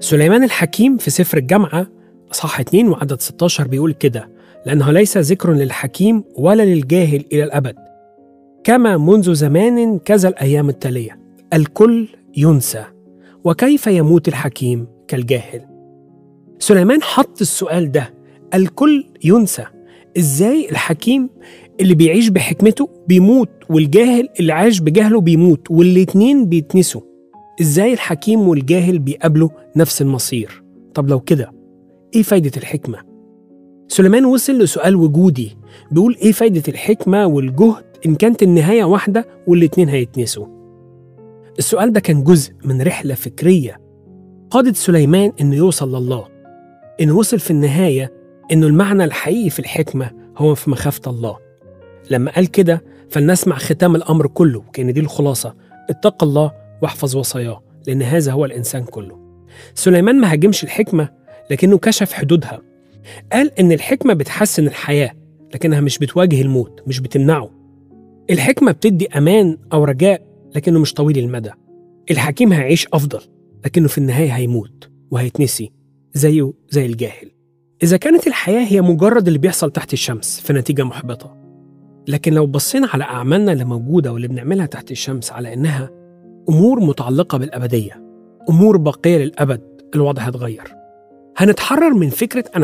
سليمان الحكيم في سفر الجامعة أصحاح 2 وعدد 16 بيقول كده لأنه ليس ذكر للحكيم ولا للجاهل إلى الأبد كما منذ زمان كذا الأيام التالية الكل ينسى وكيف يموت الحكيم كالجاهل سليمان حط السؤال ده الكل ينسى ازاي الحكيم اللي بيعيش بحكمته بيموت والجاهل اللي عايش بجهله بيموت والاتنين بيتنسوا ازاي الحكيم والجاهل بيقابلوا نفس المصير طب لو كده ايه فايدة الحكمة؟ سليمان وصل لسؤال وجودي بيقول ايه فايدة الحكمة والجهد ان كانت النهاية واحدة والاتنين هيتنسوا السؤال ده كان جزء من رحلة فكرية قادت سليمان انه يوصل لله انه وصل في النهاية انه المعنى الحقيقي في الحكمة هو في مخافة الله لما قال كده فلنسمع ختام الأمر كله كان دي الخلاصة اتق الله واحفظ وصاياه لأن هذا هو الإنسان كله سليمان ما هاجمش الحكمة لكنه كشف حدودها قال إن الحكمة بتحسن الحياة لكنها مش بتواجه الموت مش بتمنعه الحكمة بتدي أمان أو رجاء لكنه مش طويل المدى الحكيم هيعيش أفضل لكنه في النهاية هيموت وهيتنسي زيه زي الجاهل إذا كانت الحياة هي مجرد اللي بيحصل تحت الشمس في نتيجة محبطة لكن لو بصينا على أعمالنا اللي موجودة واللي بنعملها تحت الشمس على إنها أمور متعلقة بالأبدية أمور باقية للأبد الوضع هيتغير هنتحرر من فكرة أنا